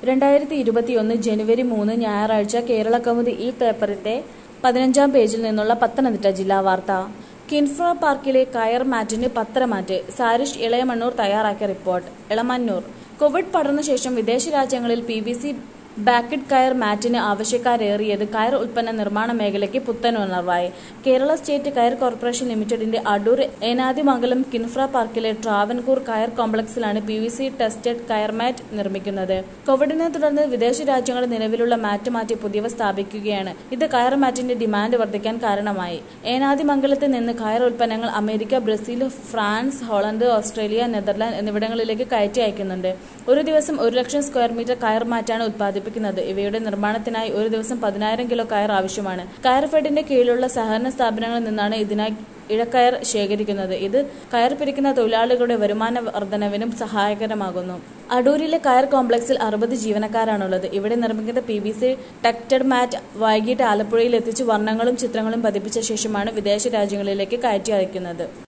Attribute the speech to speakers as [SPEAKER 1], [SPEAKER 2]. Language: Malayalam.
[SPEAKER 1] രണ്ടായിരത്തി ഇരുപത്തിയൊന്ന് ജനുവരി മൂന്ന് ഞായറാഴ്ച കേരള കൗമുദി ഈ പേപ്പറിന്റെ പതിനഞ്ചാം പേജിൽ നിന്നുള്ള പത്തനംതിട്ട ജില്ലാ വാർത്ത കിൻഫ്ര പാർക്കിലെ കയർ മാറ്റിന് പത്രമാറ്റ് സാരിഷ് ഇളയമണ്ണൂർ തയ്യാറാക്കിയ റിപ്പോർട്ട് ഇളമന്നൂർ കോവിഡ് പടർന്ന ശേഷം വിദേശ രാജ്യങ്ങളിൽ പി വി സി ബാക്കറ്റ് കയർ മാറ്റിന് ആവശ്യക്കാരേറിയത് കയർ ഉൽപ്പന്ന നിർമ്മാണ മേഖലയ്ക്ക് പുത്തൻ ഉണർവായി കേരള സ്റ്റേറ്റ് കയർ കോർപ്പറേഷൻ ലിമിറ്റഡിന്റെ അടൂർ ഏനാദിമംഗലം കിൻഫ്ര പാർക്കിലെ ട്രാവൻകൂർ കയർ കോംപ്ലക്സിലാണ് P V C tested coir mat നിർമ്മിക്കുന്നത് കോവിഡിനെ തുടർന്ന് വിദേശ രാജ്യങ്ങളിൽ നിലവിലുള്ള മാറ്റ് മാറ്റി പുതിയവ സ്ഥാപിക്കുകയാണ് ഇത് കയർ മാറ്റിന്റെ ഡിമാൻഡ് വർദ്ധിക്കാൻ കാരണമായി ഏനാദിമംഗലത്ത് നിന്ന് കയർ ഉൽപ്പന്നങ്ങൾ America Brazil France Holland Australia Netherland എന്നിവിടങ്ങളിലേക്ക് കയറ്റി അയക്കുന്നുണ്ട് ഒരു ദിവസം ഒരു ലക്ഷം സ്ക്വയർ മീറ്റർ കയർ മാറ്റാണ് ഉത്പാദിപ്പിക്കുന്നത് ഇവയുടെ നിർമ്മാണത്തിനായി ഒരു ദിവസം പതിനായിരം കിലോ കയർ ആവശ്യമാണ് കയർ ഫെഡിന്റെ കീഴിലുള്ള സഹകരണ സ്ഥാപനങ്ങളിൽ നിന്നാണ് ഇതിനായി ഇഴക്കയർ ശേഖരിക്കുന്നത് ഇത് കയർ പിരിക്കുന്ന തൊഴിലാളികളുടെ വരുമാന വർധനവിനും സഹായകരമാകുന്നു അടൂരിലെ കയർ കോംപ്ലക്സിൽ അറുപത് ജീവനക്കാരാണുള്ളത് ഇവിടെ നിർമ്മിക്കുന്ന P B C tested mat വൈകിട്ട് ആലപ്പുഴയിൽ എത്തിച്ച് വർണ്ണങ്ങളും ചിത്രങ്ങളും പതിപ്പിച്ച ശേഷമാണ് വിദേശ രാജ്യങ്ങളിലേക്ക് കയറ്റി അയക്കുന്നത്